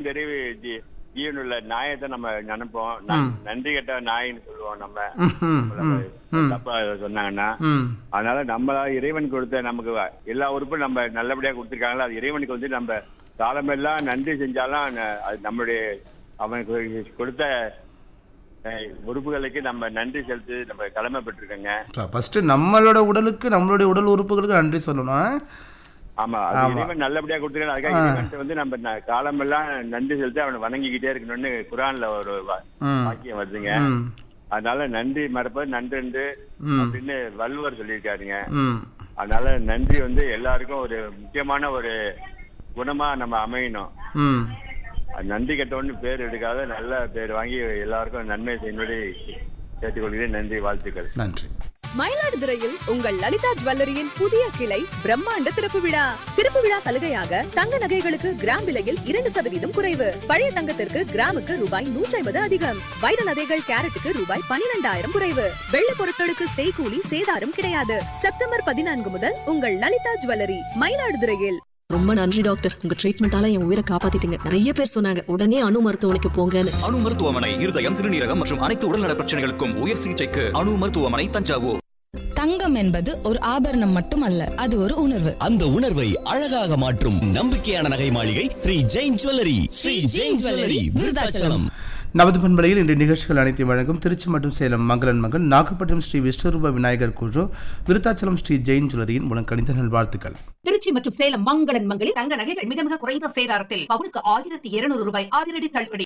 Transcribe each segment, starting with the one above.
பெரிய ஜீ- ஜீவனுள்ள நாயத்தை நம்ம நினைப்போம் நன்- நன்றி கெட்ட நாயின்னு சொல்லுவோம் நம்ம ம்ஹும். ம். ம். தப்பா சொன்னாங்கன்னா ம். அதனால நம்மளா இறைவன் கொடுத்த நமக்கு வ- எல்லா உறுப்பும் நம்ம நல்லபடியா கொடுத்துருக்காங்களா அது இறைவனுக்கு வந்து நம்ம காலமெல்லாம் நன்றி செஞ்சாலும் ந- அது நம்மளுடைய அவனுக்கு கொடுத்த அஹ், உறுப்புகளுக்கு நம்ம நன்றி செலுத்தி நம்ம கடமைப்பட்டிருக்கோங்க ஃபர்ஸ்ட் நம்மளோட உடலுக்கு நம்மளுடைய உடல் உறுப்புகளுக்கு நன்றி சொல்லணும் ஆமா அது ஆமா. இறைவன் நல்லபடியா கொடுத்துருக்காங்க அதுக்காக இறைவன்ட்டு வந்து நம்ம ந- காலமெல்லாம் நன்றி செலுத்தி அவனை வணங்கிக்கிட்டே இருக்கணும்னு குரான்ல ஒரு வா- ம். வாக்கியம் வருதுங்க ம். அதனால நன்றி மறப்பது நன்றென்று ம். அப்படின்னு வள்ளுவர் சொல்லியிருக்காருங்க ம். அதனால நன்றி வந்து எல்லாருக்கும் ஒரு முக்கியமான ஒரு குணமா நம்ம அமையணும் ம். அது நன்றி கெட்டவன்னு பேர் எடுக்காத நல்ல பேர் வாங்கி எல்லாருக்கும் நன்மை செய்யும்படி கேட்டுக்கொள்கிறேன் நன்றி வாழ்த்துக்கள் நன்றி மயிலாடுதுறையில் உங்கள் லலிதா ஜுவல்லரியின் புதிய கிளை பிரம்மாண்ட திறப்பு விழா திறப்பு விழா சலுகையாக தங்க நகைகளுக்கு கிராம் விலையில் இரண்டு சதவீதம் குறைவு பழைய தங்கத்திற்கு கிராமுக்கு ரூபாய் நூற்றி ஐம்பது அதிகம் வைர நகைகள் கேரட்டுக்கு ரூபாய் பனிரெண்டாயிரம் குறைவு வெள்ளி பொருட்களுக்கு செய்கூலி சேதாரம் கிடையாது செப்டம்பர் பதினான்கு முதல் உங்கள் லலிதா ஜுவல்லரி மயிலாடுதுறையில் ரொம்ப நன்றி டாக்டர் உங்க ட்ரீட்மெண்டால என் உயிரை காப்பாத்திட்டீங்க நிறைய பேர் சொன்னாங்க உடனே அணு மருத்துவமனைக்கு போங்கன்னு அணு மருத்துவமனை இருதயம் சிறுநீரகம் மற்றும் அனைத்து உடல்நல பிரச்சனைகளுக்கும் உயர் சிகிச்சைக்கு அணு மருத்துவமனை தஞ்சாவூர் தங்கம் என்பது ஒரு ஆபரணம் மட்டுமல்ல அது ஒரு உணர்வு அந்த உணர்வை அழகாக மாற்றும் நம்பிக்கையான நகை மாளிகை ஸ்ரீ ஜெயின் ஜுவல்லரி ஸ்ரீ ஜெயின் ஜுவல்லரி விருதாச்சலம் நமது பண்பலையில் இன்று நிகழ்ச்சிகள் அனைத்தையும் வழங்கும் திருச்சி மற்றும் சேலம் மங்களன் மகள் நாகப்பட்டினம் ஸ்ரீ விஸ்வரூப விநாயகர் குழு விருத்தாச்சலம் ஸ்ரீ ஜெயின் ஜுவல்லரியின் மூலம் கணித நல்வாழ்த்துக்கள் திருச்சி மற்றும் சேலம் மங்களன் மங்களில் தங்க நகைகள் மிக மிக குறைந்த சேதாரத்தில் பவுனுக்கு ஆயிரத்தி இருநூறு ரூபாய் அதிரடி தள்ளுபடி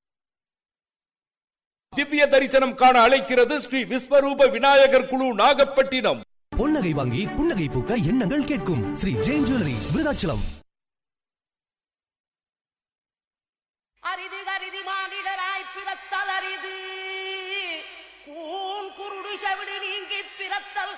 திவ்ய தரிசனம் காண அழைக்கிறது ஸ்ரீ விஸ்வரூப விநாயகர் குழு நாகப்பட்டினம் பொன்னகை வாங்கி புன்னகை பூக்க எண்ணங்கள் கேட்கும் ஸ்ரீ ஜெயின் ஜுவல்லரி விருதாச்சலம் அரிது கரிதி மானிடராய் பிறத்தல் அரிது கூன் குருடு செவிடு நீங்கி பிறத்தல்